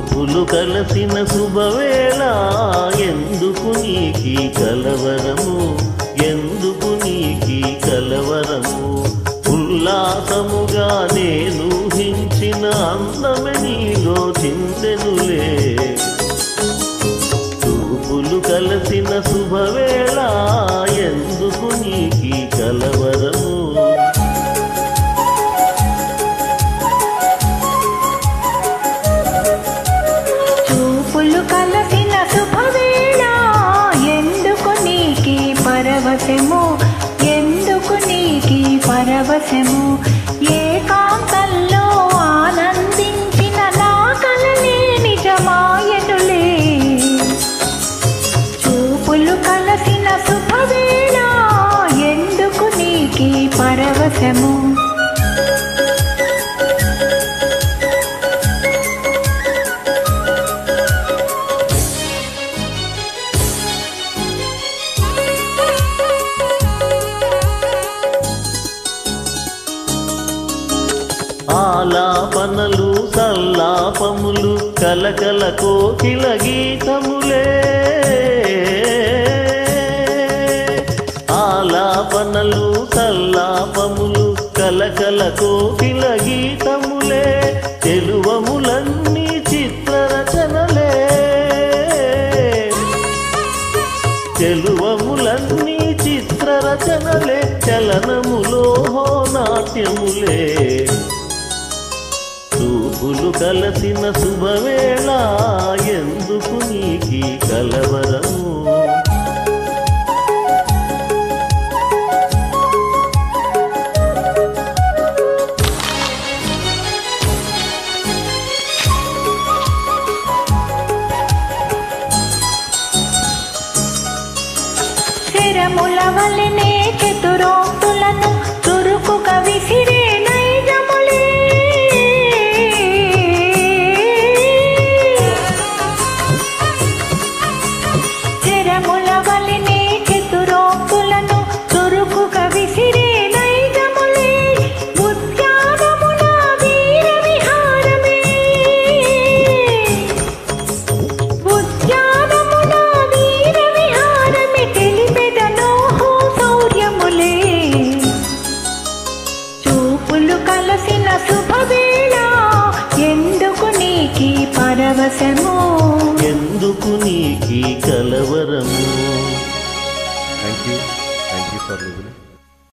చూపులు కలసిన శుభవేళ ఎందుకు నీకి కలవరము ఎందుకు నీకి కలవరము ఉల్లాసముగా నేను హించిన అందమే నీలో చిందెనులే చూపులు కలసిన శుభవేళ ఎందుకు నీకి కలవరము చూపులు కలసిన శుభవేళ ఎందుకు నీకి పరవశము ఎందుకు నీకి పరవశము ఏకాంతంలో ఆనందించిన నా కలనే నిజమాయనులే చూపులు కలసిన శుభవేళ ఎందుకు నీకి పరవశము ఆలాపనలు సల్లాపములు కలకల కోకిల గీతములే ఆలాపనలు సల్లాపములు కలకల కోకిల గీతములే తెలువములన్నీ చిత్రరచనలే తెలువములన్నీ చిత్రరచనలే చలనములో నాట్యములే చూపులు కలసిన శుభవేళ ఎందుకు నీకి కలవరము శరముల వలనే చతురోక్తులను చురుకుగా విసిరే నైజములే శరముల వలనే చతురోక్తులను చురుకుగా విసిరే నైజములే ఉద్యానమున వీర విహారమే ఉద్యానమున వీర విహారమి తెలిపెదను శౌర్యములే చూపులు కలసిన శుభవేళ ఎందుకు నీకి పరవశము ఎందుకు నీకి కలవరము thank you thank you for listening